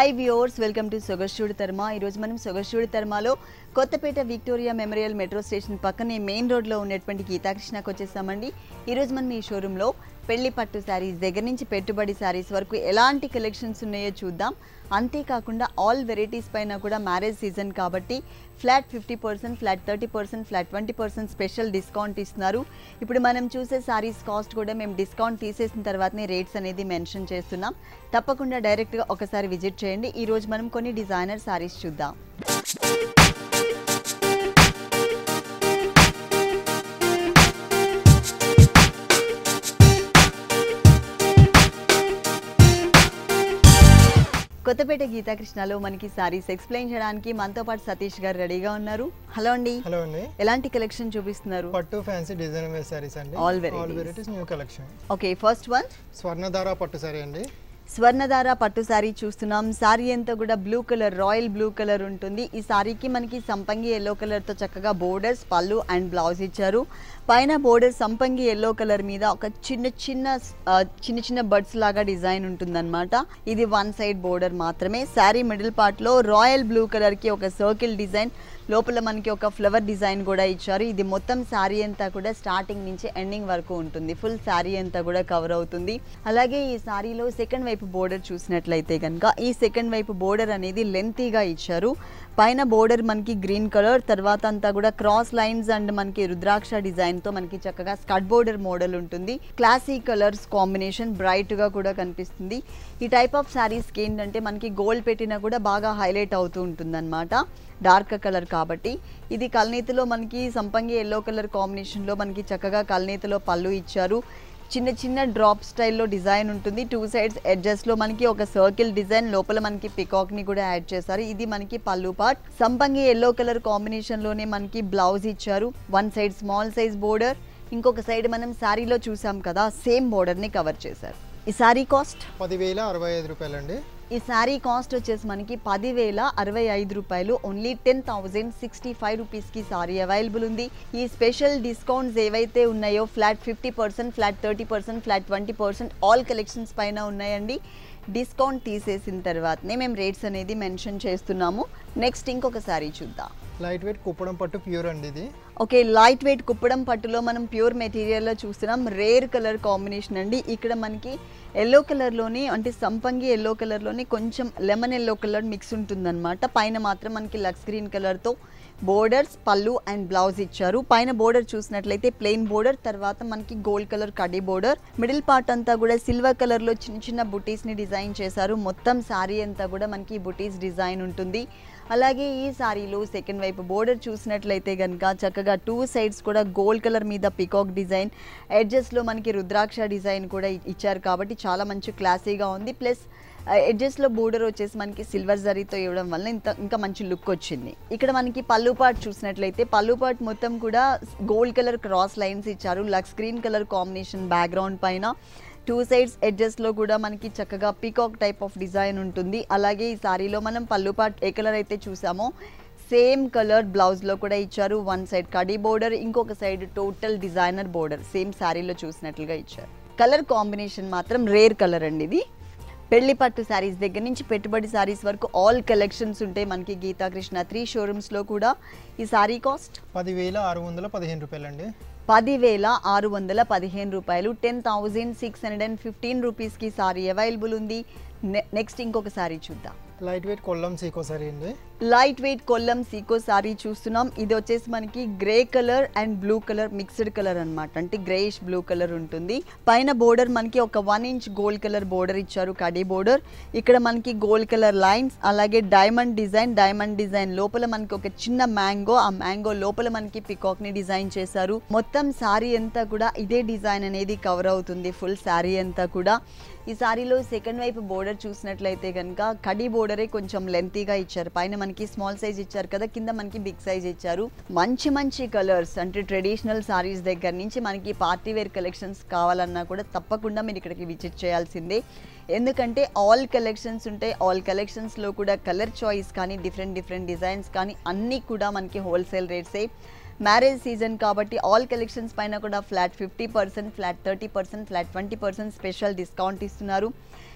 Hi viewers welcome to సొగశివుడి తర్మ ఈరోజు మనం సొగశివుడి తర్మలో Kothapet Victoria Memorial metro station పక్కనే మెయిన్ రోడ్లో ఉన్నటువంటి గీతాకృష్ణకు వచ్చేసామండి ఈరోజు మనం ఈ షోరూంలో పెళ్లి పట్టు శారీస్ దగ్గర నుంచి పెట్టుబడి శారీస్ వరకు ఎలాంటి కలెక్షన్స్ ఉన్నాయో చూద్దాం అంతేకాకుండా ఆల్ వెరైటీస్ పైన కూడా మ్యారేజ్ సీజన్ కాబట్టి flat fifty percent flat thirty percent flat twenty percent special discount ఇస్తున్నారు ఇప్పుడు మనం చూసే సారీస్ కాస్ట్ కూడా మేము డిస్కౌంట్ తీసేసిన తర్వాతనే రేట్స్ అనేది మెన్షన్ చేస్తున్నాం తప్పకుండా డైరెక్ట్గా ఒకసారి విజిట్ చేయండి ఈరోజు మనం కొన్ని డిజైనర్ సారీస్ చూద్దాం కొత్తపేట గీతాకృష్ణలో మనకి సారీస్ ఎక్స్ప్లెయిన్ చేయడానికి మనతో పాటు సతీష్ గారు రెడీగా ఉన్నారు హలో అండి హలో అండి ఎలాంటి కలెక్షన్ చూపిస్తున్నారు పట్టు ఫ్యాన్సీ డిజైన్ వేర్ సారీస్ అండి All varieties. Varieties new collection okay first one Swarnadhara పట్టు సారీ అండి స్వర్ణధార పట్టు శారీ చూస్తున్నాం శారీ అంతా కూడా blue colour royal blue colour ఉంటుంది ఈ శారీకి మనకి సంపంగి ఎల్లో కలర్తో చక్కగా బోర్డర్స్ పళ్ళు అండ్ బ్లౌజ్ ఇచ్చారు పైన బోర్డర్ సంపంగి ఎల్లో కలర్ మీద ఒక చిన్న చిన్న ఆ, చిన్న చిన్న బర్డ్స్ లాగా డిజైన్ ఉంటుందన్నమాట ఇది వన్ సైడ్ బోర్డర్ మాత్రమే శారీ మిడిల్ పార్ట్లో రాయల్ బ్లూ కలర్కి ఒక సర్కిల్ డిజైన్ లోపల మనకి ఒక ఫ్లవర్ డిజైన్ కూడా ఇచ్చారు ఇది మొత్తం శారీ అంతా కూడా స్టార్టింగ్ నుంచి ఎండింగ్ వరకు ఉంటుంది ఫుల్ శారీ అంతా కూడా కవర్ అవుతుంది అలాగే ఈ శారీలో సెకండ్ వైపు బోర్డర్ చూసినట్లయితే కనుక ఈ సెకండ్ వైపు బోర్డర్ అనేది లెంతీగా ఇచ్చారు పైన బోర్డర్ మనకి గ్రీన్ కలర్ తర్వాత అంతా కూడా క్రాస్ లైన్స్ అండ్ మనకి రుద్రాక్ష డిజైన్ తో మనకి చక్కగా స్కట్ బోర్డర్ మోడల్ ఉంటుంది క్లాసీ కలర్స్ కాంబినేషన్ బ్రైట్ గా కూడా కనిపిస్తుంది ఈ టైప్ ఆఫ్ శారీస్కి ఏంటంటే మనకి గోల్డ్ పెట్టినా కూడా బాగా హైలైట్ అవుతూ ఉంటుంది డార్క్ కలర్ కాబట్టి ఇది కల్నేతిలో మనకి సంపంగి ఎల్లో కలర్ కాంబినేషన్లో మనకి చక్కగా కల్నేతిలో పళ్ళు ఇచ్చారు చిన్న చిన్న డ్రాప్ స్టైల్లో డిజైన్ ఉంటుంది టూ సైడ్స్ ఎడ్జెస్లో మనకి ఒక సర్కిల్ డిజైన్ లోపల మనకి పికాక్ని కూడా యాడ్ చేశారు ఇది మనకి పళ్ళు పార్ట్ సంపంగి ఎల్లో కలర్ కాంబినేషన్లోనే మనకి బ్లౌజ్ ఇచ్చారు one side small size border ఇంకొక సైడ్ మనం శారీలో చూసాం కదా సేమ్ బోర్డర్ని కవర్ చేశారు ఈ శారీ కాస్ట్ పదివేల అరవై ఐదు రూపాయలు అండి ఈ శారీ కాస్ట్ వచ్చేసి మనకి పదివేల అరవై ఐదు రూపాయలు only ten thousand sixty five రూపీస్కి సారీ అవైలబుల్ ఉంది ఈ స్పెషల్ డిస్కౌంట్స్ ఏవైతే ఉన్నాయో flat fifty percent flat thirty percent flat twenty percent all collections పైన ఉన్నాయండి డిస్కౌంట్ తీసేసిన తర్వాతనే మేము రేట్స్ అనేది మెన్షన్ చేస్తున్నాము నెక్స్ట్ ఇంకొక సారీ చూద్దాం లైట్ వెయిట్ కుప్పడం పట్టు ప్యూర్ అండి ఇది ఓకే లైట్ వెయిట్ కుప్పడం పట్టులో మనం ప్యూర్ మెటీరియల్లో చూస్తున్నాం రేర్ కలర్ కాంబినేషన్ అండి ఇక్కడ మనకి ఎల్లో కలర్లోని అంటే సంపంగి ఎల్లో కలర్లోని కొంచెం లెమన్ ఎల్లో కలర్ మిక్స్ ఉంటుందన్నమాట పైన మాత్రం మనకి లక్స్ గ్రీన్ కలర్తో బోర్డర్స్ పళ్ళు అండ్ బ్లౌజ్ ఇచ్చారు పైన బోర్డర్ చూసినట్లయితే ప్లెయిన్ బోర్డర్ తర్వాత మనకి గోల్డ్ కలర్ కడీ బోర్డర్ మిడిల్ పార్ట్ అంతా కూడా సిల్వర్ కలర్లో చిన్న చిన్న బుటీస్ని డిజైన్ చేశారు మొత్తం శారీ అంతా కూడా మనకి బుటీస్ డిజైన్ ఉంటుంది అలాగే ఈ సారీలో సెకండ్ వైపు బోర్డర్ చూసినట్లయితే కనుక చక్కగా టూ సైడ్స్ కూడా గోల్డ్ కలర్ మీద పికాక్ డిజైన్ ఎడ్జెస్లో మనకి రుద్రాక్ష డిజైన్ కూడా ఇ- ఇచ్చారు కాబట్టి చాలా మంచి క్లాసీగా ఉంది ప్లస్ ఎడ్జెస్లో బోర్డర్ వచ్చేసి మనకి సిల్వర్ జరీతో ఇవ్వడం వల్ల ఇంత ఇంకా మంచి లుక్ వచ్చింది ఇక్కడ మనకి పళ్ళు పార్ట్ చూసినట్లయితే పళ్ళు పార్ట్ మొత్తం కూడా గోల్డ్ కలర్ క్రాస్ లైన్స్ ఇచ్చారు lux green colour combination background పైన టూ సైడ్స్ ఎడ్జెస్లో కూడా మనకి చక్కగా పీకాక్ టైప్ ఆఫ్ డిజైన్ ఉంటుంది అలాగే ఈ సారీలో మనం పళ్ళు పార్ట్ ఏ కలర్ అయితే చూసామో సేమ్ కలర్ బ్లౌజ్లో కూడా ఇచ్చారు వన్ సైడ్ కడీ బోర్డర్ ఇంకొక side total designer border same శారీలో చూసినట్లుగా ఇచ్చారు కలర్ కాంబినేషన్ మాత్రం రేర్ కలర్ అండి ఇది పెళ్లి పట్టు శారీస్ దగ్గర నుంచి పెట్టుబడి శారీస్ వరకు ఆల్ కలెక్షన్స్ ఉంటాయి మనకి గీతా కృష్ణ త్రీ షోరూమ్స్లో కూడా ఈ శారీ కాస్ట్ పదివేల ఆరు వందల పదిహేను రూపాయలు అండి పదివేల ఆరు వందల పదిహేను రూపాయలు ten thousand six hundred and fifteen రూపీస్కి సారీ అవైలబుల్ ఉంది నె- నెక్స్ట్ ఇంకొక సారీ చూద్దాం లైట్ వెయిట్ కొల్లం సీకో సారీ అండి లైట్ వెయిట్ కొల్లం సీకో సారీ చూస్తున్నాం ఇది వచ్చేసి మనకి grey colour and blue colour mixed colour అన్నమాట అంటే గ్రేయిష్ బ్లూ కలర్ ఉంటుంది పైన బోర్డర్ మనకి ఒక one inch gold colour border ఇచ్చారు కడీ బోర్డర్ ఇక్కడ మనకి గోల్డ్ కలర్ లైన్స్ అలాగే డైమండ్ డిజైన్ డైమండ్ డిజైన్ లోపల మనకి ఒక చిన్న మ్యాంగో ఆ మ్యాంగో లోపల మనకి పికాక్ ని డిజైన్ చేశారు మొత్తం సారీ అంతా కూడా ఇదే డిజైన్ అనేది కవర్ అవుతుంది ఫుల్ సారీ అంతా కూడా ఈ సారీలో సెకండ్ వైపు బోర్డర్ చూసినట్లయితే కనుక కడి బోర్డరే కొంచెం లెంతీగా ఇచ్చారు పైన మనకి స్మాల్ సైజ్ ఇచ్చారు కదా కింద మనకి బిగ్ సైజ్ ఇచ్చారు మంచి మంచి కలర్స్ అంటే ట్రెడిషనల్ సారీస్ దగ్గర నుంచి మనకి పార్టీ వేర్ కలెక్షన్స్ కావాలన్నా కూడా తప్పకుండా మీరు ఇక్కడికి విజిట్ చేయాల్సిందే ఎందుకంటే ఆల్ కలెక్షన్స్ ఉంటాయి ఆల్ కలెక్షన్స్లో కూడా కలర్ చాయిస్ కానీ డిఫరెంట్ డిఫరెంట్ డిజైన్స్ కానీ అన్నీ కూడా మనకి హోల్సేల్ రేట్సే మ్యారేజ్ సీజన్ కాబట్టి ఆల్ కలెక్షన్స్ పైన కూడా flat fifty percent flat thirty percent flat twenty percent special discount ఇస్తున్నారు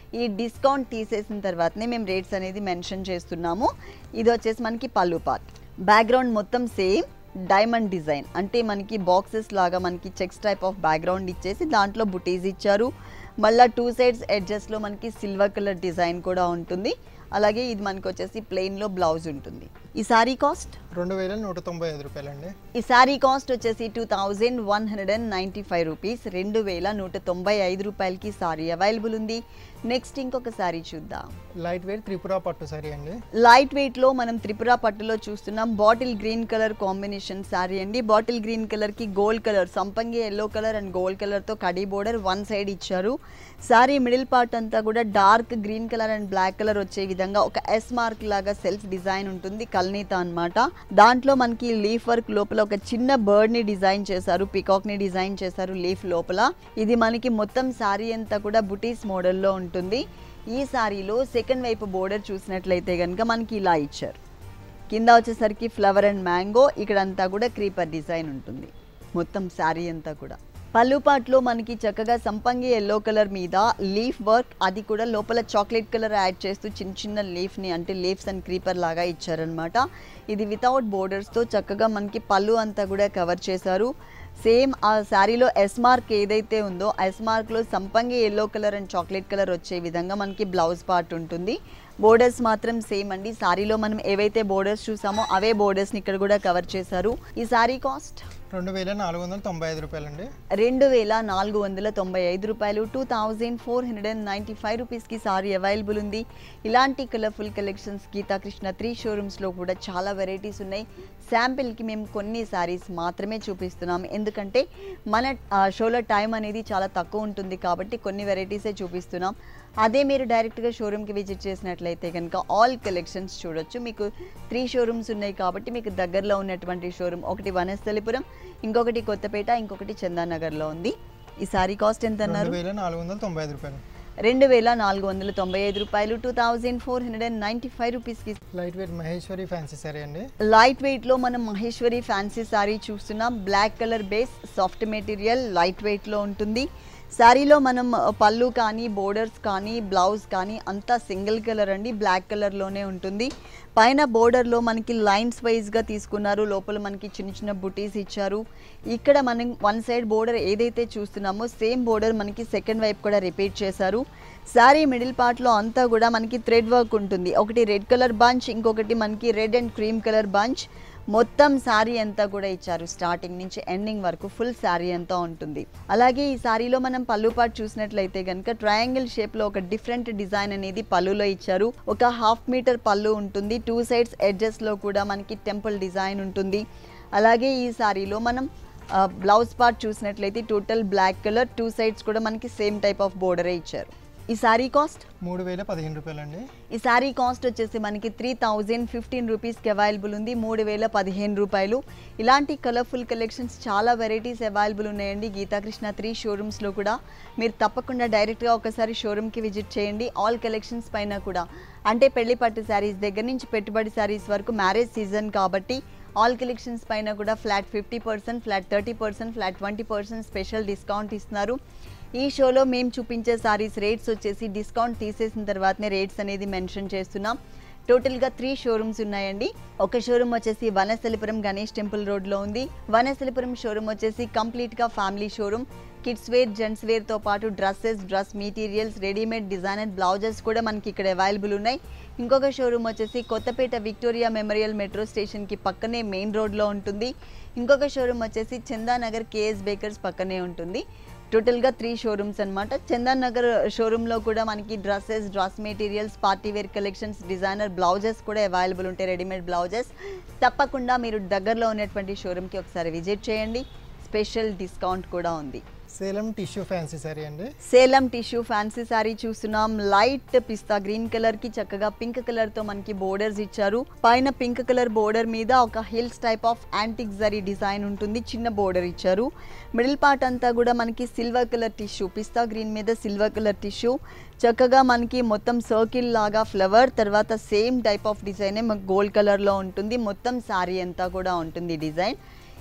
ఈ డిస్కౌంట్ తీసేసిన తర్వాతనే మేము రేట్స్ అనేది మెన్షన్ చేస్తున్నాము ఇది వచ్చేసి మనకి పళ్ళు పార్ట్ బ్యాక్గ్రౌండ్ మొత్తం సేమ్ డైమండ్ డిజైన్ అంటే మనకి బాక్సెస్ లాగా మనకి చెక్స్ టైప్ ఆఫ్ బ్యాక్గ్రౌండ్ ఇచ్చేసి దాంట్లో బుటీస్ ఇచ్చారు మళ్ళీ టూ సైడ్స్ ఎడ్జెస్లో మనకి సిల్వర్ కలర్ డిజైన్ కూడా ఉంటుంది అలాగే ఇది మనకి వచ్చేసి ప్లెయిన్లో బ్లౌజ్ ఉంటుంది ఈ సారీ కాస్ట్ రెండు వేల నూట తొంభై ఐదు రూపాయలండి ఈ శారీ కాస్ట్ వచ్చేసి two thousand one hundred and ninety five rupees రెండు వేల నూట తొంభై ఐదు రూపాయలకి సారీ అవైలబుల్ ఉంది నెక్స్ట్ ఇంకొక సారీ చూద్దాం లైట్ వెయిట్ త్రిపుర పట్టు సారీ అండి లైట్ వెయిట్లో మనం త్రిపుర పట్టులో చూస్తున్నాం bottle green colour combination sari అండి బాటిల్ గ్రీన్ కలర్కి గోల్డ్ కలర్ సంపంగి ఎల్లో కలర్ అండ్ గోల్డ్ కలర్తో కడీ బోర్డర్ వన్ సైడ్ ఇచ్చారు శారీ మిడిల్ పార్ట్ అంతా కూడా dark green colour and black colour వచ్చే విధంగా ఒక ఎస్ మార్క్ లాగా సెల్ఫ్ డిజైన్ ఉంటుంది కల్నీత అన్నమాట దాంట్లో మనకి లీఫ్ వర్క్ లోపల ఒక చిన్న బర్డ్ ని డిజైన్ చేశారు పికాక్ ని డిజైన్ చేశారు లీఫ్ లోపల ఇది మనకి మొత్తం శారీ అంతా కూడా బుటీస్ మోడల్లో ఉంటుంది ఈ శారీలో సెకండ్ వైపు బోర్డర్ చూసినట్లయితే కనుక మనకి ఇలా ఇచ్చారు కింద వచ్చేసరికి ఫ్లవర్ అండ్ మ్యాంగో ఇక్కడంతా కూడా క్రీపర్ డిజైన్ ఉంటుంది మొత్తం శారీ అంతా కూడా పళ్ళు పాట్లో మనకి చక్కగా సంపంగి ఎల్లో కలర్ మీద లీఫ్ వర్క్ అది కూడా లోపల చాక్లెట్ కలర్ యాడ్ చేస్తూ చిన్న చిన్న లీఫ్ని అంటే లీఫ్స్ అండ్ క్రీపర్ లాగా ఇచ్చారనమాట ఇది వితౌట్ బోర్డర్స్తో చక్కగా మనకి పళ్ళు అంతా కూడా కవర్ చేశారు సేమ్ ఆ శారీలో ఎస్ మార్క్ ఏదైతే ఉందో ఎస్ మార్క్లో సంపంగి yellow colour and chocolate colour వచ్చే విధంగా మనకి బ్లౌజ్ పార్ట్ ఉంటుంది బోర్డర్స్ మాత్రం సేమ్ అండి శారీలో మనం ఏవైతే బోర్డర్స్ చూసామో అవే బోర్డర్స్ని ఇక్కడ కూడా కవర్ చేశారు ఈ శారీ కాస్ట్ రెండు వేల నాలుగు వందల తొంభై ఐదు రూపాయలండి రెండు వేల నాలుగు వందల తొంభై ఐదు రూపాయలు two thousand four hundred and ninety five రూపీస్కి సారీ అవైలబుల్ ఉంది ఇలాంటి కలర్ఫుల్ కలెక్షన్స్ గీతాకృష్ణ త్రీ షోరూమ్స్లో కూడా చాలా వెరైటీస్ ఉన్నాయి శాంపిల్కి మేము కొన్ని శారీస్ మాత్రమే చూపిస్తున్నాం ఎందుకంటే మన ఆ, షోలో టైం అనేది చాలా తక్కువ ఉంటుంది కాబట్టి కొన్ని వెరైటీసే చూపిస్తున్నాం అదే మీరు డైరెక్ట్గా షోరూమ్కి విజిట్ చేసినట్లయితే కనుక ఆల్ కలెక్షన్స్ చూడొచ్చు మీకు త్రీ షోరూమ్స్ ఉన్నాయి కాబట్టి మీకు దగ్గరలో ఉన్నటువంటి షోరూమ్ ఒకటి వనస్థలిపురం ఇంకొకటి కొత్తపేట ఇంకొకటి చందానగర్లో ఉంది ఈ సారీ కాస్ట్ ఎంత రెండు అన్నారు వేల నాలుగు వందల తొంభై ఐదు రూపాయలు రెండు వేల నాలుగు వందల తొంభై ఐదు రూపాయలు two thousand four hundred and ninety five రూపీస్కి light weight Maheshwari fancy sari అండి లైట్ వెయిట్లో మనం మహేశ్వరి ఫ్యాన్సీ శారీ చూస్తున్నాం black colour base soft material light వెయిట్లో ఉంటుంది శారీలో మనం పళ్ళు కానీ బోర్డర్స్ కానీ బ్లౌజ్ కానీ అంతా సింగిల్ కలర్ అండి బ్లాక్ కలర్లోనే ఉంటుంది పైన బోర్డర్లో మనకి లైన్స్ వైజ్గా తీసుకున్నారు లోపల మనకి చిన్న చిన్న బుటీస్ ఇచ్చారు ఇక్కడ మనం వన్ సైడ్ బోర్డర్ ఏదైతే చూస్తున్నామో సేమ్ బోర్డర్ మనకి సెకండ్ వైపు కూడా రిపీట్ చేశారు శారీ మిడిల్ పార్ట్లో అంతా కూడా మనకి థ్రెడ్ వర్క్ ఉంటుంది ఒకటి రెడ్ కలర్ బంచ్ ఇంకొకటి మనకి red and cream colour bunch మొత్తం శారీ అంతా కూడా ఇచ్చారు స్టార్టింగ్ నుంచి ఎండింగ్ వరకు ఫుల్ శారీ అంతా ఉంటుంది అలాగే ఈ శారీలో మనం పళ్ళు పాటు చూసినట్లయితే కనుక ట్రయాంగిల్ షేప్లో ఒక డిఫరెంట్ డిజైన్ అనేది పళ్ళులో ఇచ్చారు ఒక హాఫ్ మీటర్ పళ్ళు ఉంటుంది టూ సైడ్స్ ఎడ్జెస్లో కూడా మనకి టెంపుల్ డిజైన్ ఉంటుంది అలాగే ఈ శారీలో మనం ఆ, బ్లౌజ్ పార్ట్ చూసినట్లయితే total black colour two sides కూడా మనకి సేమ్ టైప్ ఆఫ్ బోర్డరే ఇచ్చారు ఈ శారీ కాస్ట్ మూడు వేల పదిహేను రూపాయలండి ఈ శారీ కాస్ట్ వచ్చేసి మనకి త్రీ థౌజండ్ ఫిఫ్టీన్ రూపీస్కి అవైలబుల్ ఉంది మూడు వేల పదిహేను రూపాయలు ఇలాంటి కలర్ఫుల్ కలెక్షన్స్ చాలా వెరైటీస్ అవైలబుల్ ఉన్నాయండి గీతాకృష్ణ త్రీ షోరూమ్స్లో కూడా మీరు తప్పకుండా డైరెక్ట్గా ఒకసారి షోరూమ్కి విజిట్ చేయండి ఆల్ కలెక్షన్స్ పైన కూడా అంటే పెళ్లి పట్టు శారీస్ దగ్గర నుంచి పెట్టుబడి శారీస్ వరకు మ్యారేజ్ సీజన్ కాబట్టి ఆల్ కలెక్షన్స్ పైన కూడా flat fifty percent flat thirty percent flat twenty percent special discount ఇస్తున్నారు ఈ షోలో మేము చూపించే సారీస్ రేట్స్ వచ్చేసి డిస్కౌంట్ తీసేసిన తర్వాతనే రేట్స్ అనేది మెన్షన్ చేస్తున్నాం టోటల్గా త్రీ షోరూమ్స్ ఉన్నాయండి ఒక షోరూమ్ వచ్చేసి వనస్థలిపురం గణేష్ టెంపుల్ రోడ్లో ఉంది వనస్థలిపురం షోరూమ్ వచ్చేసి కంప్లీట్గా family showroom kids wear gents వేర్తో పాటు dresses dress materials readymade designer blouses కూడా మనకి ఇక్కడ అవైలబుల్ ఉన్నాయి ఇంకొక షోరూమ్ వచ్చేసి కొత్తపేట విక్టోరియా మెమోరియల్ మెట్రో స్టేషన్కి పక్కనే మెయిన్ రోడ్లో ఉంటుంది ఇంకొక షోరూమ్ వచ్చేసి చందానగర్ కేఎస్ బేకర్స్ పక్కనే ఉంటుంది టోటల్గా త్రీ షోరూమ్స్ అనమాట చందన్ నగర్ షోరూంలో కూడా మనకి dresses dress materials party wear collections designer blouses కూడా అవైలబుల్ ఉంటాయి రెడీమేడ్ బ్లౌజెస్ తప్పకుండా మీరు దగ్గరలో ఉన్నటువంటి షోరూమ్కి ఒకసారి విజిట్ చేయండి స్పెషల్ డిస్కౌంట్ కూడా ఉంది సేలం టిష్యూ ఫ్యాన్సీ సారీ అండి సేలం టిష్యూ ఫ్యాన్సీ శారీ చూస్తున్నాం లైట్ పిస్తా గ్రీన్ కలర్ కి చక్కగా పింక్ కలర్ తో మనకి బోర్డర్స్ ఇచ్చారు పైన పింక్ కలర్ బోర్డర్ మీద ఒక hills type of antique zari design ఉంటుంది చిన్న బోర్డర్ ఇచ్చారు మిడిల్ పార్ట్ అంతా కూడా మనకి సిల్వర్ కలర్ టిష్యూ పిస్తా గ్రీన్ మీద సిల్వర్ కలర్ టిష్యూ చక్కగా మనకి మొత్తం సర్కిల్ లాగా ఫ్లవర్ తర్వాత సేమ్ టైప్ ఆఫ్ డిజైనే మనకు గోల్డ్ కలర్లో ఉంటుంది మొత్తం శారీ అంతా కూడా ఉంటుంది డిజైన్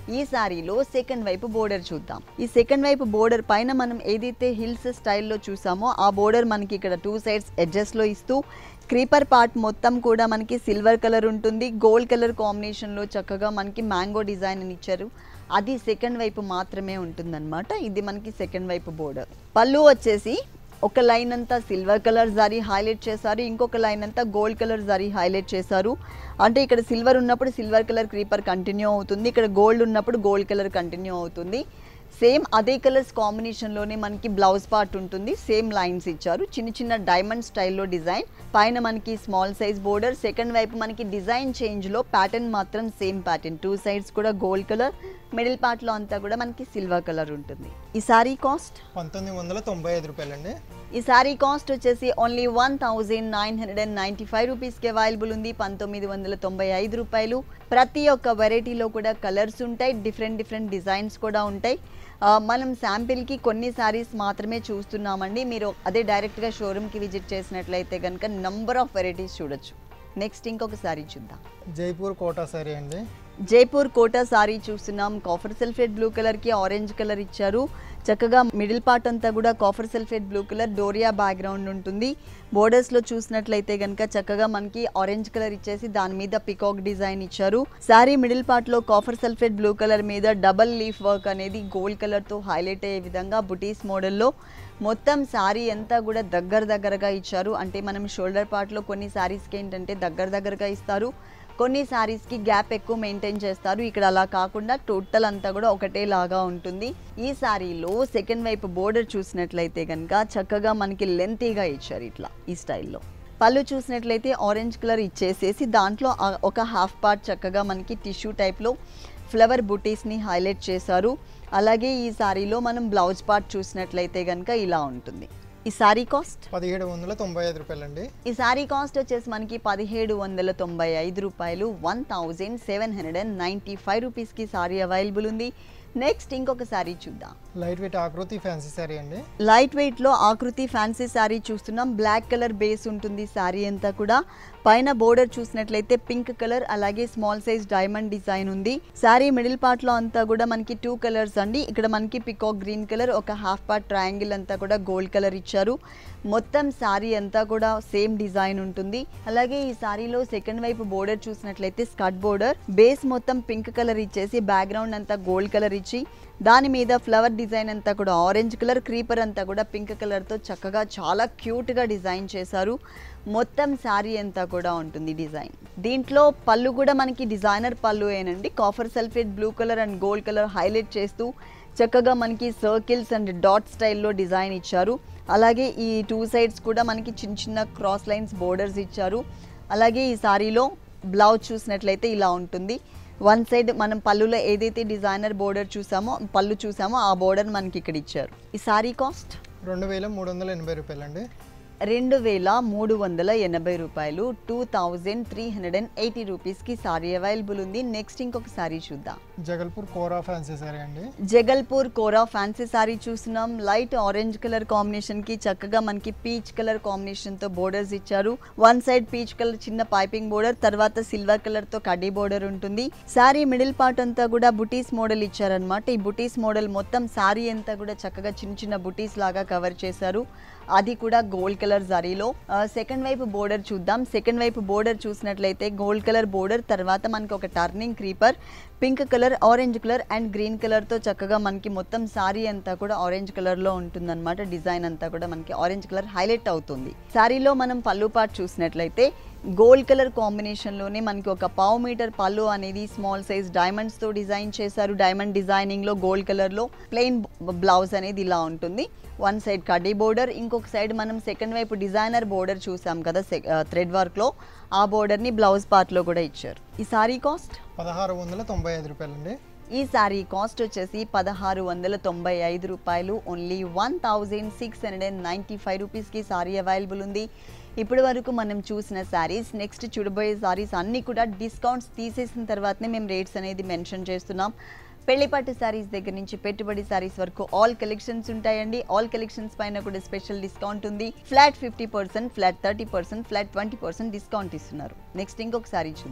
ఈ సారీలో సెకండ్ వైపు బోర్డర్ చూద్దాం ఈ సెకండ్ వైపు బోర్డర్ పైన మనం ఏదైతే హిల్స్ స్టైల్లో చూసామో ఆ బోర్డర్ మనకి ఇక్కడ టూ సైడ్స్ ఎడ్జెస్లో ఇస్తూ క్రీపర్ పార్ట్ మొత్తం కూడా మనకి సిల్వర్ కలర్ ఉంటుంది గోల్డ్ కలర్ కాంబినేషన్లో చక్కగా మనకి మ్యాంగో డిజైన్ అని ఇచ్చారు అది సెకండ్ వైపు మాత్రమే ఉంటుందన్నమాట ఇది మనకి సెకండ్ వైపు బోర్డర్ పళ్ళు వచ్చేసి ఒక లైన్ అంతా సిల్వర్ కలర్ జరీ హైలైట్ చేశారు ఇంకొక లైన్ అంతా గోల్డ్ కలర్ జరీ హైలైట్ చేశారు అంటే ఇక్కడ సిల్వర్ ఉన్నప్పుడు సిల్వర్ కలర్ క్రీపర్ కంటిన్యూ అవుతుంది ఇక్కడ గోల్డ్ ఉన్నప్పుడు గోల్డ్ కలర్ కంటిన్యూ అవుతుంది సేమ్ అదే కలర్స్ కాంబినేషన్లోనే మనకి బ్లౌజ్ పార్ట్ ఉంటుంది సేమ్ లైన్స్ ఇచ్చారు చిన్న చిన్న డైమండ్ స్టైల్లో డిజైన్ పైన మనకి స్మాల్ సైజ్ బోర్డర్ సెకండ్ వైపు మనకి డిజైన్ చేంజ్లో ప్యాటర్న్ మాత్రం సేమ్ ప్యాటర్న్ టూ సైడ్స్ కూడా గోల్డ్ కలర్ మిడిల్ పార్ట్లో అంతా కూడా మనకి సిల్వర్ కలర్ ఉంటుంది ఈ సారీ కాస్ట్ పంతొమ్మిది వందల తొంభై ఐదు రూపాయలండి ఈ సారీ కాస్ట్ వచ్చేసి only one thousand nine hundred and ninety five రూపీస్కి అవైలబుల్ ఉంది పంతొమ్మిది వందల తొంభై ఐదు రూపాయలు ప్రతి ఒక్క వెరైటీలో కూడా కలర్స్ ఉంటాయి డిఫరెంట్ డిఫరెంట్ డిజైన్స్ కూడా ఉంటాయి ఆ, మనం శాంపిల్కి కొన్ని సారీస్ మాత్రమే చూస్తున్నామండి మీరు అదే డైరెక్ట్గా షోరూమ్కి విజిట్ చేసినట్లయితే కనుక నంబర్ ఆఫ్ వెరైటీస్ చూడొచ్చు నెక్స్ట్ ఇంకొక సారీ చూద్దాం జైపూర్ కోటా సారీ అండి జైపూర్ కోటా సారీ చూస్తున్నాం కాఫర్ సల్ఫేట్ బ్లూ కలర్ కి ఆరెంజ్ కలర్ ఇచ్చారు చక్కగా మిడిల్ పార్ట్ అంతా కూడా copper sulphate blue colour doria background ఉంటుంది బోర్డర్స్ లో చూసినట్లయితే కనుక చక్కగా మనకి ఆరెంజ్ కలర్ ఇచ్చేసి దాని మీద పికాక్ డిజైన్ ఇచ్చారు సారీ మిడిల్ పార్ట్ లో కాఫర్ సల్ఫేట్ బ్లూ కలర్ మీద డబల్ లీఫ్ వర్క్ అనేది గోల్డ్ కలర్ తో హైలైట్ అయ్యే విధంగా బుటీస్ మోడల్లో మొత్తం శారీ అంతా కూడా దగ్గర దగ్గరగా ఇచ్చారు అంటే మనం షోల్డర్ పార్ట్లో కొన్ని శారీస్కి ఏంటంటే దగ్గర దగ్గరగా ఇస్తారు కొన్ని శారీస్కి గ్యాప్ ఎక్కువ మెయింటైన్ చేస్తారు ఇక్కడ అలా కాకుండా టోటల్ అంతా కూడా ఒకటే లాగా ఉంటుంది ఈ శారీలో సెకండ్ వైపు బోర్డర్ చూసినట్లయితే కనుక చక్కగా మనకి లెంతీగా ఇచ్చారు ఇట్లా ఈ స్టైల్లో పళ్ళు చూసినట్లయితే ఆరెంజ్ కలర్ ఇచ్చేసేసి దాంట్లో ఆ- ఒక హాఫ్ పార్ట్ చక్కగా మనకి టిష్యూ టైప్లో ఫ్లవర్ బుటీస్ని హైలైట్ చేశారు అలాగే ఈ శారీలో మనం బ్లౌజ్ పార్ట్ చూసినట్లయితే కనుక ఇలా ఉంటుంది ఈ శారీ కాస్ట్ పదిహేడు వందల తొంభై ఐదు రూపాయలండి ఈ శారీ కాస్ట్ వచ్చేసి మనకి పదిహేడు వందల తొంభై ఐదు రూపాయలు one thousand seven hundred and ninety five రూపీస్కి శారీ అవైలబుల్ ఉంది నెక్స్ట్ ఇంకొక శారీ చూద్దాం light weight Aakriti fancy sari అండి లైట్ వెయిట్లో ఆకృతి ఫ్యాన్సీ శారీ చూస్తున్నాం బ్లాక్ కలర్ బేస్ ఉంటుంది శారీ అంతా కూడా పైన బోర్డర్ చూసినట్లయితే పింక్ కలర్ అలాగే స్మాల్ సైజ్ డైమండ్ డిజైన్ ఉంది శారీ మిడిల్ పార్ట్ లో అంతా కూడా మనకి టూ కలర్స్ అండి ఇక్కడ మనకి పికాక్ గ్రీన్ కలర్ ఒక హాఫ్ పార్ట్ ట్రయాంగిల్ అంతా కూడా గోల్డ్ కలర్ ఇచ్చారు మొత్తం శారీ అంతా కూడా సేమ్ డిజైన్ ఉంటుంది అలాగే ఈ శారీలో సెకండ్ వైపు బోర్డర్ చూసినట్లయితే స్కర్ట్ బోర్డర్ బేస్ మొత్తం పింక్ కలర్ ఇచ్చేసి బ్యాక్గ్రౌండ్ అంతా గోల్డ్ కలర్ ఇచ్చి దాని మీద ఫ్లవర్ డిజైన్ అంతా కూడా ఆరెంజ్ కలర్ క్రీపర్ అంతా కూడా పింక్ కలర్తో చక్కగా చాలా క్యూట్గా డిజైన్ చేశారు మొత్తం శారీ అంతా కూడా ఉంటుంది డిజైన్ దీంట్లో పళ్ళు కూడా మనకి డిజైనర్ పళ్ళు ఏనండి copper sulphate blue colour and gold colour highlight చేస్తూ చక్కగా మనకి సర్కిల్స్ అండ్ డాట్ స్టైల్లో డిజైన్ ఇచ్చారు అలాగే ఈ టూ సైడ్స్ కూడా మనకి చిన్న చిన్న క్రాస్ లైన్స్ బోర్డర్స్ ఇచ్చారు అలాగే ఈ సారీలో బ్లౌజ్ చూసినట్లయితే ఇలా ఉంటుంది వన్ సైడ్ మనం పళ్ళులో ఏదైతే డిజైనర్ బోర్డర్ చూసామో పళ్ళు చూసామో ఆ బోర్డర్ మనకి ఇక్కడ ఇచ్చారు ఈ సారీ కాస్ట్ రెండు వేల మూడు వందల ఎనభై రూపాయలండి రెండు వేల మూడు వందల ఎనభై రూపాయలు two thousand three hundred and eighty రూపీస్కి సారీ అవైలబుల్ ఉంది నెక్స్ట్ ఇంకొక సారీ చూద్దాం జగల్పూర్ కోరా ఫ్యాన్సీ సారీ అండి జగల్పూర్ కోరా ఫ్యాన్సీ సారీ చూస్తున్నాం లైట్ ఆరెంజ్ కలర్ కాంబినేషన్ కి చక్కగా మనకి పీచ్ కలర్ కాంబినేషన్ తో బోర్డర్స్ ఇచ్చారు వన్ సైడ్ పీచ్ కలర్ చిన్న పైపింగ్ బోర్డర్ తర్వాత సిల్వర్ కలర్ తో కడ్డీ బోర్డర్ ఉంటుంది సారీ మిడిల్ పార్ట్ అంతా కూడా బుటీస్ మోడల్ ఇచ్చారనమాట ఈ బుటీస్ మోడల్ మొత్తం సారీ అంతా కూడా చక్కగా చిన్న చిన్న బుటీస్ లాగా కవర్ చేశారు అది కూడా గోల్డ్ కలర్ జరీలో సెకండ్ వైపు బోర్డర్ చూద్దాం సెకండ్ వైపు బోర్డర్ చూసినట్లయితే గోల్డ్ కలర్ బోర్డర్ తర్వాత మనకి ఒక turning creeper pink colour orange colour and green కలర్తో చక్కగా మనకి మొత్తం సారీ అంతా కూడా ఆరెంజ్ కలర్లో ఉంటుందన్నమాట డిజైన్ అంతా కూడా మనకి ఆరెంజ్ కలర్ హైలైట్ అవుతుంది సారీలో మనం పళ్ళు పార్ట్ చూసినట్లయితే గోల్డ్ కలర్ కాంబినేషన్లోనే మనకి ఒక పావు మీటర్ పళ్ళు అనేది స్మాల్ సైజ్ డైమండ్స్తో డిజైన్ చేశారు డైమండ్ డిజైనింగ్లో గోల్డ్ కలర్లో ప్లెయిన్ బ్లౌజ్ అనేది ఇలా ఉంటుంది వన్ సైడ్ కడ్డీ బోర్డర్ ఇంకొక సైడ్ మనం సెకండ్ వైపు డిజైనర్ బోర్డర్ చూసాం కదా థ్రెడ్ వర్క్లో ఆ బోర్డర్ని బ్లౌజ్ పార్ట్లో కూడా ఇచ్చారు ఈ సారీ కాస్ట్ పదహారు వందల తొంభై ఐదు రూపాయలండి ఈ సారీ కాస్ట్ వచ్చేసి పదహారు వందల తొంభై ఐదు రూపాయలు only one thousand six hundred and ninety five రూపీస్కి సారీ అవైలబుల్ ఉంది ఇప్పటి వరకు మనం చూసిన శారీస్ నెక్స్ట్ చూడబోయే శారీస్ అన్నీ కూడా డిస్కౌంట్స్ తీసేసిన తర్వాతనే మేము రేట్స్ అనేది మెన్షన్ చేస్తున్నాం పెళ్లిపట్టు శారీస్ దగ్గర నుంచి పెట్టుబడి శారీస్ వరకు ఆల్ కలెక్షన్స్ ఉంటాయండి ఆల్ కలెక్షన్స్ పైన కూడా స్పెషల్ డిస్కౌంట్ ఉంది flat fifty percent flat thirty percent flat twenty percent discount ఇస్తున్నారు నెక్స్ట్ ఇంకొక సారీ చూద్దాం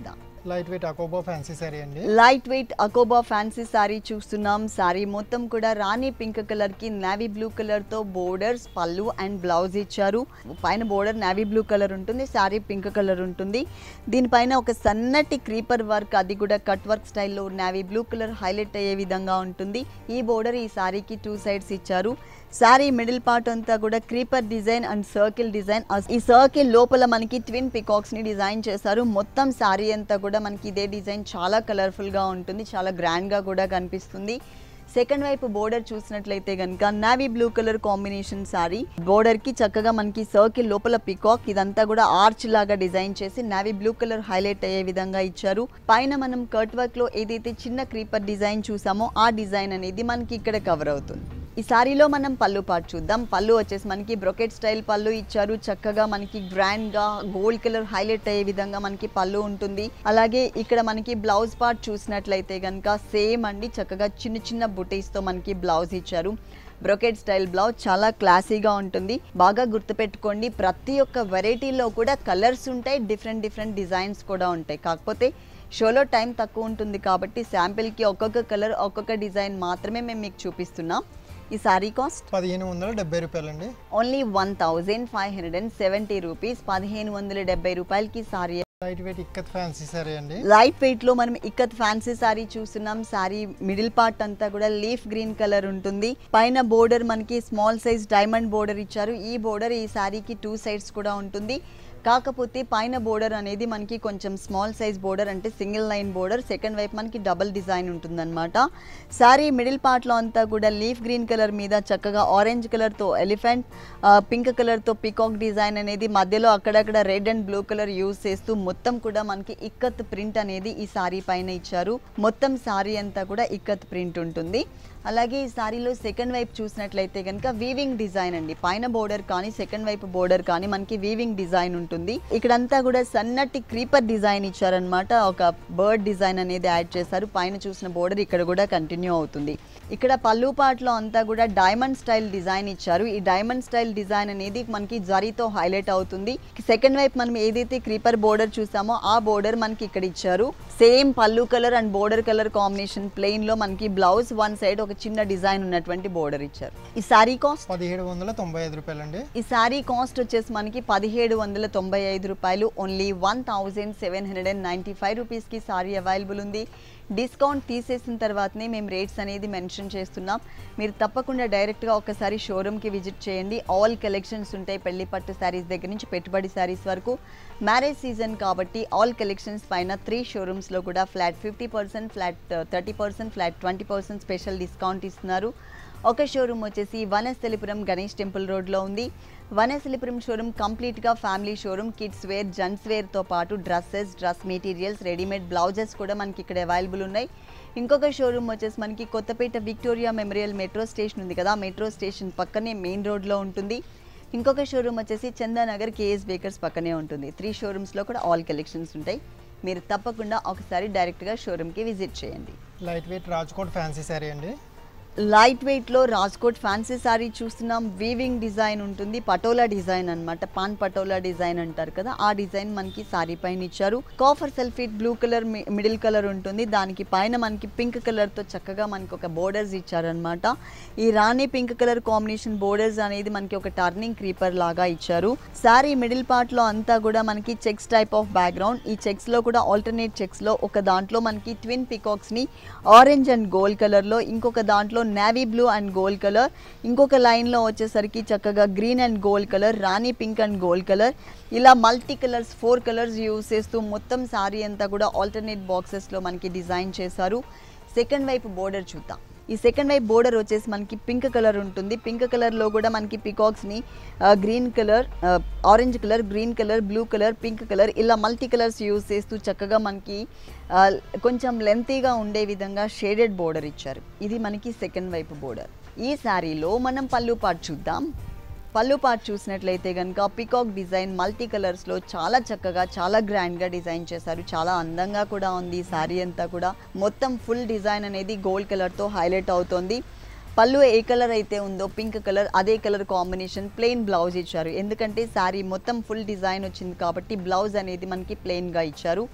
light weight Akoba fancy sari అండి light weight Akoba fancy sari చూస్తున్నాం సారీ మొత్తం కూడా రాణి పింక్ కలర్ కి నావీ బ్లూ కలర్ తో బోర్డర్స్ పళ్ళు అండ్ బ్లౌజ్ ఇచ్చారు పైన బోర్డర్ నావీ బ్లూ కలర్ ఉంటుంది సారీ పింక్ కలర్ ఉంటుంది దీనిపైన ఒక సన్నటి క్రీపర్ వర్క్ అది కూడా కట్ వర్క్ స్టైల్లో నావీ బ్లూ కలర్ హైలైట్ అయ్యే విధంగా ఉంటుంది ఈ బోర్డర్ ఈ సారీకి టూ సైడ్స్ ఇచ్చారు సారీ మిడిల్ పార్ట్ అంతా కూడా creeper design and circle design ఈ సర్కిల్ లోపల మనకి ట్విన్ పికాక్స్ ని డిజైన్ చేశారు మొత్తం సారీ అంతా కూడా మనకి ఇదే డిజైన్ చాలా కలర్ఫుల్ గా ఉంటుంది చాలా గ్రాండ్ గా కూడా కనిపిస్తుంది సెకండ్ వైపు బోర్డర్ చూసినట్లయితే కనుక navy blue colour combination sari border కి చక్కగా మనకి సర్కిల్ లోపల పికాక్ ఇదంతా కూడా ఆర్చ్ లాగా డిజైన్ చేసి నావీ బ్లూ కలర్ హైలైట్ అయ్యే విధంగా ఇచ్చారు పైన మనం కట్ వర్క్ లో ఏదైతే చిన్న క్రీపర్ డిజైన్ చూసామో ఆ డిజైన్ అనేది మనకి ఇక్కడ కవర్ అవుతుంది ఈ సారీలో మనం పళ్ళు పాటు చూద్దాం పళ్ళు వచ్చేసి మనకి బ్రొకెట్ స్టైల్ పళ్ళు ఇచ్చారు చక్కగా మనకి గ్రాండ్ గా గోల్డ్ కలర్ హైలైట్ అయ్యే విధంగా మనకి పళ్ళు ఉంటుంది అలాగే ఇక్కడ మనకి బ్లౌజ్ పార్ట్ చూసినట్లయితే కనుక సేమ్ అండి చక్కగా చిన్న చిన్న బుటీస్ తో మనకి బ్లౌజ్ ఇచ్చారు బ్రొకెట్ స్టైల్ బ్లౌజ్ చాలా క్లాసీగా ఉంటుంది బాగా గుర్తుపెట్టుకోండి ప్రతి ఒక్క వెరైటీలో కూడా కలర్స్ ఉంటాయి డిఫరెంట్ డిఫరెంట్ డిజైన్స్ కూడా ఉంటాయి కాకపోతే షోలో టైం తక్కువ ఉంటుంది కాబట్టి శాంపిల్కి ఒక్కొక్క కలర్ ఒక్కొక్క డిజైన్ మాత్రమే మేము మీకు చూపిస్తున్నాం ఈ సారీ కాస్ట్ పదిహేను వందల డెబ్బై రూపాయలండి only one thousand five hundred and seventy rupees పదిహేను వందల డెబ్బై రూపాయలకి sari light weight ikat fancy sari అండి లైట్ వెయిట్ లో మనం ఇక్కత్ ఫ్యాన్సీ సారీ చూస్తున్నాం సారీ మిడిల్ పార్ట్ అంతా కూడా లీఫ్ గ్రీన్ కలర్ ఉంటుంది పైన బోర్డర్ మనకి స్మాల్ సైజ్ డైమండ్ బోర్డర్ ఇచ్చారు ఈ బోర్డర్ ఈ సారీకి టూ సైడ్స్ కూడా ఉంటుంది కాకపోతే పైన బోర్డర్ అనేది మనకి కొంచెం స్మాల్ సైజ్ బోర్డర్ అంటే సింగిల్ లైన్ బోర్డర్ సెకండ్ వైపు మనకి డబుల్ డిజైన్ ఉంటుందన్నమాట సారీ మిడిల్ పార్ట్లో అంతా కూడా లీఫ్ గ్రీన్ కలర్ మీద చక్కగా ఆరెంజ్ కలర్తో ఎలిఫెంట్ పింక్ కలర్తో పికాక్ డిజైన్ అనేది మధ్యలో అక్కడక్కడ red and blue colour use చేస్తూ మొత్తం కూడా మనకి ఇక్కత్ ప్రింట్ అనేది ఈ సారీ పైన ఇచ్చారు మొత్తం సారీ అంతా కూడా ఇక్కత్ ప్రింట్ ఉంటుంది అలాగే ఈ సారీలో సెకండ్ వైపు చూసినట్లయితే కనుక వీవింగ్ డిజైన్ అండి పైన బోర్డర్ కానీ సెకండ్ వైపు బోర్డర్ కానీ మనకి వీవింగ్ డిజైన్ ఉంటుంది ఇక్కడంతా కూడా సన్నటి క్రీపర్ డిజైన్ ఇచ్చారనమాట ఒక బర్డ్ డిజైన్ అనేది యాడ్ చేశారు పైన చూసిన బోర్డర్ ఇక్కడ కూడా కంటిన్యూ అవుతుంది ఇక్కడ పళ్ళు పాటలో అంతా కూడా డైమండ్ స్టైల్ డిజైన్ ఇచ్చారు ఈ డైమండ్ స్టైల్ డిజైన్ అనేది మనకి జరీతో హైలైట్ అవుతుంది సెకండ్ వైపు మనం ఏదైతే క్రీపర్ బోర్డర్ చూసామో ఆ బోర్డర్ మనకి ఇక్కడ ఇచ్చారు same pallu colour and border colour combination plain లో మనకి బ్లౌజ్ వన్ సైడ్ ఒక చిన్న డిజైన్ ఉన్నటువంటి బోర్డర్ ఇచ్చారు ఈ సారీ కాస్ట్ పదిహేడు వందల తొంభై ఐదు రూపాయలండి ఈ సారీ కాస్ట్ వచ్చేసి మనకి పదిహేడు వందల తొంభై ఐదు రూపాయలు only one thousand seven hundred and ninety five రూపీస్కి సారీ అవైలబుల్ ఉంది డిస్కౌంట్ తీసేసిన తర్వాతనే మేము రేట్స్ అనేది మెన్షన్ చేస్తున్నాం మీరు తప్పకుండా డైరెక్ట్గా ఒకసారి షోరూమ్కి విజిట్ చేయండి ఆల్ కలెక్షన్స్ ఉంటాయి పెళ్లి పట్టు శారీస్ దగ్గర నుంచి పెట్టుబడి శారీస్ వరకు మ్యారేజ్ సీజన్ కాబట్టి ఆల్ కలెక్షన్స్ పైన త్రీ షోరూమ్స్లో కూడా flat fifty percent flat thirty percent flat twenty percent special discount ఇస్తున్నారు ఒక షోరూమ్ వచ్చేసి వనస్థలిపురం గణేష్ టెంపుల్ రోడ్లో ఉంది వనస్థలిపురం షోరూమ్ కంప్లీట్గా family showroom kids wear gents వేర్తో పాటు dresses dress materials readymade blouses కూడా మనకి ఇక్కడ అవైలబుల్ ఉన్నాయి ఇంకొక షోరూమ్ వచ్చేసి మనకి Kothapet Victoria Memorial metro station ఉంది కదా మెట్రో స్టేషన్ పక్కనే మెయిన్ రోడ్లో ఉంటుంది ఇంకొక షోరూమ్ వచ్చేసి చందానగర్ కేఎస్ బేకర్స్ పక్కనే ఉంటుంది త్రీ షోరూమ్స్లో కూడా ఆల్ కలెక్షన్స్ ఉంటాయి మీరు తప్పకుండా ఒకసారి డైరెక్ట్గా షోరూమ్కి విజిట్ చేయండి light weight Rajkot fancy sari అండి లైట్ వెయిట్లో రాజ్కోట్ ఫ్యాన్సీ సారీ చూస్తున్నాం వీవింగ్ డిజైన్ ఉంటుంది పటోలా డిజైన్ అన్నమాట పాన్ పటోలా డిజైన్ అంటారు కదా ఆ డిజైన్ మనకి సారీ పైన ఇచ్చారు copper sulphate blue colour middle colour ఉంటుంది దానికి పైన మనకి పింక్ కలర్తో చక్కగా మనకి ఒక బోర్డర్స్ ఇచ్చారనమాట ఈ రాణి పింక్ కలర్ కాంబినేషన్ బోర్డర్స్ అనేది మనకి ఒక టర్నింగ్ క్రీపర్ లాగా ఇచ్చారు సారీ మిడిల్ పార్ట్లో అంతా కూడా మనకి చెక్స్ టైప్ ఆఫ్ బ్యాక్గ్రౌండ్ ఈ చెక్స్లో కూడా ఆల్టర్నేట్ చెక్స్లో ఒక దాంట్లో మనకి ట్విన్ పికాక్స్ని ఆరెంజ్ అండ్ గోల్డ్ కలర్లో ఇంకొక దాంట్లో navy blue and gold colour ఇంకొక లైన్లో వచ్చేసరికి చక్కగా గ్రీన్ అండ్ గోల్డ్ కలర్ రాణి పింక్ అండ్ గోల్డ్ కలర్ ఇలా multi colours four colours use చేస్తూ మొత్తం సారీ అంతా కూడా ఆల్టర్నేట్ బాక్సెస్లో మనకి డిజైన్ చేశారు సెకండ్ వైపు బోర్డర్ చూద్దాం ఈ సెకండ్ వైపు బోర్డర్ వచ్చేసి మనకి పింక్ కలర్ ఉంటుంది పింక్ కలర్లో కూడా మనకి పికాక్స్ని green colour orange colour green colour blue colour pink colour ఇలా మల్టీ కలర్స్ యూజ్ చేస్తూ చక్కగా మనకి ఆ, కొంచెం లెంతీగా ఉండే విధంగా షేడెడ్ బోర్డర్ ఇచ్చారు ఇది మనకి సెకండ్ వైపు బోర్డర్ ఈ శారీలో మనం పళ్ళు పాటు చూద్దాం పళ్ళు పార్ట్ చూసినట్లయితే కనుక పికాక్ డిజైన్ మల్టీ కలర్స్లో చాలా చక్కగా చాలా గ్రాండ్గా డిజైన్ చేశారు చాలా అందంగా కూడా ఉంది ఈ శారీ అంతా కూడా మొత్తం ఫుల్ డిజైన్ అనేది గోల్డ్ కలర్తో హైలైట్ అవుతోంది పళ్ళు ఏ కలర్ అయితే ఉందో పింక్ కలర్ అదే కలర్ కాంబినేషన్ ప్లెయిన్ బ్లౌజ్ ఇచ్చారు ఎందుకంటే శారీ మొత్తం ఫుల్ డిజైన్ వచ్చింది కాబట్టి బ్లౌజ్ అనేది మనకి ప్లెయిన్గా ఇచ్చారు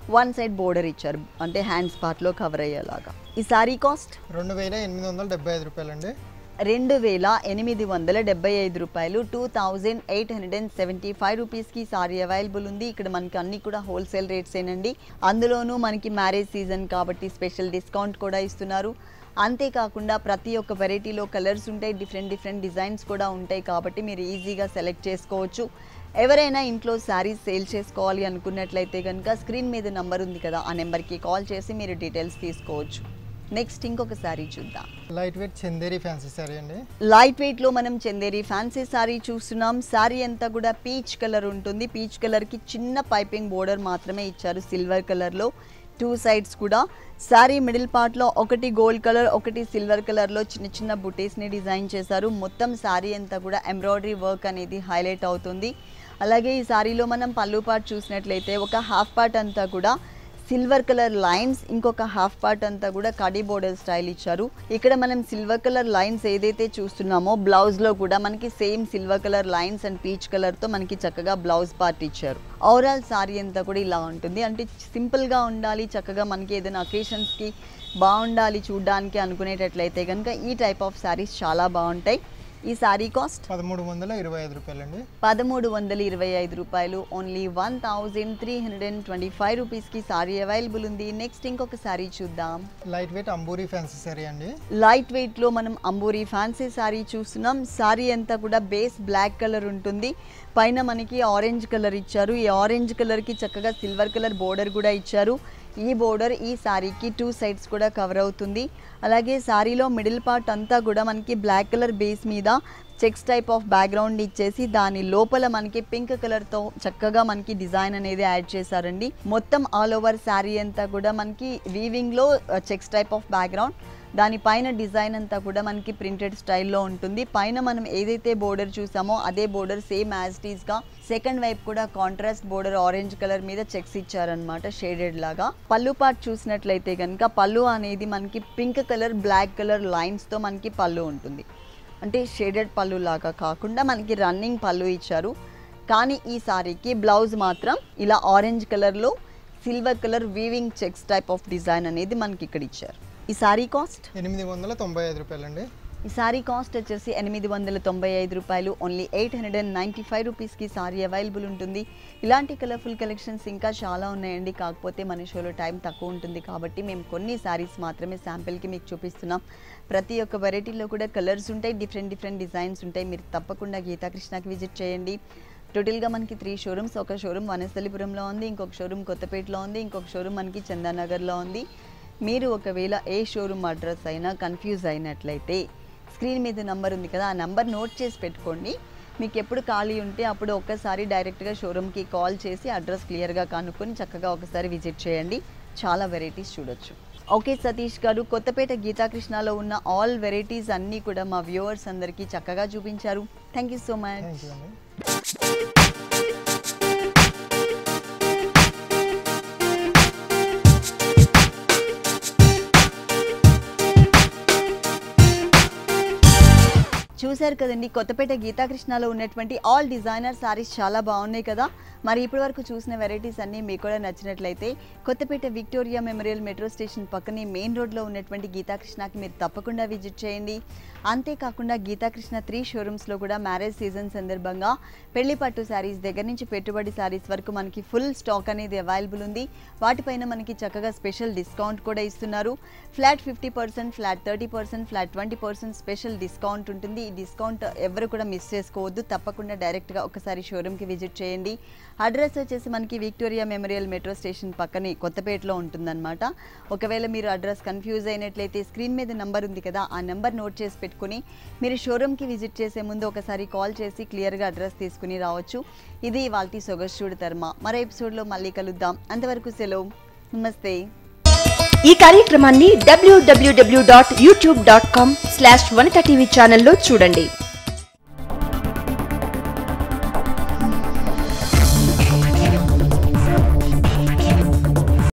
వన్ సైడ్ బోర్డర్ ఇచ్చారు అంటే హ్యాండ్స్ పార్ట్లో కవర్ అయ్యేలాగా ఈ సారీ కాస్ట్ రెండు వేల ఎనిమిది వందల డెబ్బై ఐదు రూపాయలండి రెండు వేల ఎనిమిది వందల డెబ్బై ఐదు రూపాయలు two thousand eight hundred and seventy five రూపీస్కి సారీ అవైలబుల్ ఉంది ఇక్కడ మనకి అన్ని కూడా హోల్సేల్ రేట్స్ ఏనండి అందులోనూ మనకి మ్యారేజ్ సీజన్ కాబట్టి స్పెషల్ డిస్కౌంట్ కూడా ఇస్తున్నారు అంతేకాకుండా ప్రతి ఒక్క వెరైటీలో కలర్స్ ఉంటాయి డిఫరెంట్ డిఫరెంట్ డిజైన్స్ కూడా ఉంటాయి కాబట్టి మీరు ఈజీగా సెలెక్ట్ చేసుకోవచ్చు ఎవరైనా ఇంట్లో శారీస్ సేల్ చేసుకోవాలి అనుకున్నట్లయితే కనుక స్క్రీన్ మీద నెంబర్ ఉంది కదా ఆ నెంబర్కి కాల్ చేసి మీరు డీటెయిల్స్ తీసుకోవచ్చు నెక్స్ట్ ఇంకొక శారీ చూద్దాం light weight Chanderi fancy sari అండి లైట్ వెయిట్ లో మనం చందేరి ఫ్యాన్సీ సారీ చూస్తున్నాం సారీ అంతా కూడా పీచ్ కలర్ ఉంటుంది పీచ్ కలర్ కి చిన్న పైపింగ్ బోర్డర్ మాత్రమే ఇచ్చారు సిల్వర్ కలర్ లో టూ సైడ్స్ కూడా సారీ మిడిల్ పార్ట్ లో ఒకటి గోల్డ్ కలర్ ఒకటి సిల్వర్ కలర్ లో చిన్న చిన్న బుటీస్ ని డిజైన్ చేశారు మొత్తం సారీ అంతా కూడా ఎంబ్రాయిడరీ వర్క్ అనేది హైలైట్ అవుతుంది అలాగే ఈ సారీలో మనం పళ్ళు పార్ట్ చూసినట్లయితే ఒక హాఫ్ పార్ట్ అంతా కూడా సిల్వర్ కలర్ లైన్స్ ఇంకొక హాఫ్ పార్ట్ అంతా కూడా కడీ బోర్డర్ స్టైల్ ఇచ్చారు ఇక్కడ మనం సిల్వర్ కలర్ లైన్స్ ఏదైతే చూస్తున్నామో బ్లౌజ్ లో కూడా మనకి same silver colour lines and peach colour తో మనకి చక్కగా బ్లౌజ్ పార్ట్ ఇచ్చారు ఓవరాల్ సారీ అంతా కూడా ఇలా ఉంటుంది అంటే సింపుల్ గా ఉండాలి చక్కగా మనకి ఏదైనా అకేషన్స్ కి బాగుండాలి చూడడానికి అనుకునేటట్లయితే కనుక ఈ టైప్ ఆఫ్ సారీస్ చాలా బాగుంటాయి ఈ సారీ కాస్ట్ పదమూడు వందల ఇరవై ఐదు రూపాయలండి పదమూడు వందల ఇరవై ఐదు రూపాయలు only one thousand three hundred and twenty five రూపీస్కి సారీ అవైలబుల్ ఉంది నెక్స్ట్ ఇంకొక సారీ చూద్దాం light weight Amburi fancy sari అండి లైట్ వెయిట్లో మనం అంబూరి ఫ్యాన్సీ సారీ చూస్తున్నాం సారీ అంతా కూడా బేస్ బ్లాక్ కలర్ ఉంటుంది పైన మనకి ఆరెంజ్ కలర్ ఇచ్చారు ఈ ఆరెంజ్ కలర్కి చక్కగా సిల్వర్ కలర్ బోర్డర్ కూడా ఇచ్చారు ఈ బోర్డర్ ఈ సారీకి టూ సైడ్స్ కూడా కవర్ అవుతుంది అలాగే సారీలో మిడిల్ పార్ట్ అంతా కూడా మనకి బ్లాక్ కలర్ బేస్ మీద చెక్స్ టైప్ ఆఫ్ బ్యాక్గ్రౌండ్ ఇచ్చేసి దాని లోపల మనకి పింక్ కలర్తో చక్కగా మనకి డిజైన్ అనేది యాడ్ చేశారండి మొత్తం ఆల్ ఓవర్ శారీ అంతా కూడా మనకి వీవింగ్లో చెక్స్ టైప్ ఆఫ్ బ్యాక్గ్రౌండ్ దానిపైన డిజైన్ అంతా కూడా మనకి ప్రింటెడ్ స్టైల్లో ఉంటుంది పైన మనం ఏదైతే బోర్డర్ చూసామో అదే బోర్డర్ సేమ్ యాజ్ గా సెకండ్ వైపు కూడా కాంట్రాస్ట్ బోర్డర్ ఆరెంజ్ కలర్ మీద చెక్స్ ఇచ్చారనమాట షేడెడ్ లాగా పళ్ళు పార్ట్ చూసినట్లయితే కనుక పళ్ళు అనేది మనకి పింక్ కలర్ బ్లాక్ కలర్ లైన్స్తో మనకి పళ్ళు ఉంటుంది అంటే షేడెడ్ పళ్ళు లాగా కాకుండా మనకి రన్నింగ్ పళ్ళు ఇచ్చారు కానీ ఈ సారీకి బ్లౌజ్ మాత్రం ఇలా ఆరెంజ్ కలర్లో silver colour weaving checks type of design అనేది మనకి ఇక్కడ ఇచ్చారు ఈ సారీ కాస్ట్ ఎనిమిది వందల తొంభై ఐదు రూపాయలండి ఈ సారీ కాస్ట్ వచ్చేసి ఎనిమిది వందల తొంభై ఐదు రూపాయలు only eight hundred and ninety five రూపీస్కి సారీ అవైలబుల్ ఉంటుంది ఇలాంటి కలర్ఫుల్ కలెక్షన్స్ ఇంకా చాలా ఉన్నాయండి కాకపోతే మన షోలో టైం తక్కువ ఉంటుంది కాబట్టి మేము కొన్ని సారీస్ మాత్రమే శాంపిల్కి మీకు చూపిస్తున్నాం ప్రతి ఒక్క వెరైటీలో కూడా కలర్స్ ఉంటాయి డిఫరెంట్ డిఫరెంట్ డిజైన్స్ ఉంటాయి మీరు తప్పకుండా గీతాకృష్ణకి విజిట్ చేయండి టోటల్గా మనకి త్రీ షోరూమ్స్ ఒక షోరూమ్ వనస్థలిపురంలో ఉంది ఇంకొక షోరూమ్ కొత్తపేటలో ఉంది ఇంకొక షోరూమ్ మనకి చందానగర్లో ఉంది మీరు ఒకవేళ ఏ షోరూమ్ అడ్రస్ అయినా కన్ఫ్యూజ్ అయినట్లయితే స్క్రీన్ మీద నంబర్ ఉంది కదా ఆ నంబర్ నోట్ చేసి పెట్టుకోండి మీకు ఎప్పుడు ఖాళీ ఉంటే అప్పుడు ఒక్కసారి డైరెక్ట్గా షోరూమ్కి కాల్ చేసి అడ్రస్ క్లియర్గా కనుక్కొని చక్కగా ఒకసారి విజిట్ చేయండి చాలా వెరైటీస్ చూడొచ్చు ఓకే సతీష్ గారు కొత్తపేట గీతాకృష్ణలో ఉన్న ఆల్ వెరైటీస్ అన్నీ కూడా మా వ్యూవర్స్ అందరికీ చక్కగా చూపించారు thank you so much thank you అండి చూశారు కదండి కొత్తపేట గీతాకృష్ణలో ఉన్నటువంటి ఆల్ డిజైనర్ సారీస్ చాలా బాగున్నాయి కదా మరి ఇప్పటి వరకు చూసిన వెరైటీస్ అన్నీ మీకు కూడా నచ్చినట్లయితే Kothapet Victoria Memorial metro station పక్కనే మెయిన్ రోడ్లో ఉన్నటువంటి గీతాకృష్ణకి మీరు తప్పకుండా విజిట్ చేయండి అంతేకాకుండా గీతాకృష్ణ త్రీ షోరూమ్స్లో కూడా మ్యారేజ్ సీజన్ సందర్భంగా పెళ్లి పట్టు శారీస్ దగ్గర నుంచి పెట్టుబడి శారీస్ వరకు మనకి ఫుల్ స్టాక్ అనేది అవైలబుల్ ఉంది వాటిపైన మనకి చక్కగా స్పెషల్ డిస్కౌంట్ కూడా ఇస్తున్నారు flat fifty percent flat thirty percent flat twenty percent special discount ఉంటుంది ఈ డిస్కౌంట్ ఎవరు కూడా మిస్ చేసుకోవద్దు తప్పకుండా డైరెక్ట్గా ఒకసారి షోరూమ్కి విజిట్ చేయండి అడ్రస్ వచ్చేసి మనకి విక్టోరియా మెమోరియల్ మెట్రో స్టేషన్ పక్కనే కొత్తపేటలో ఉంటుందన్నమాట ఒకవేళ మీరు అడ్రస్ కన్ఫ్యూజ్ అయినట్లయితే స్క్రీన్ మీద నెంబర్ ఉంది కదా ఆ నెంబర్ నోట్ చేసి పెట్టుకుని మీరు షోరూమ్కి విజిట్ చేసే ముందు ఒకసారి కాల్ చేసి క్లియర్గా అడ్రస్ తీసుకుని రావచ్చు ఇది వాళ్ళ సొగస్టుడు తర్మ మరో ఎపిసోడ్లో మళ్ళీ కలుద్దాం అంతవరకు సెలవు నమస్తే ఈ కార్యక్రమాన్ని W W W dot YouTube dot com slash Vanitha TV ఛానల్లో చూడండి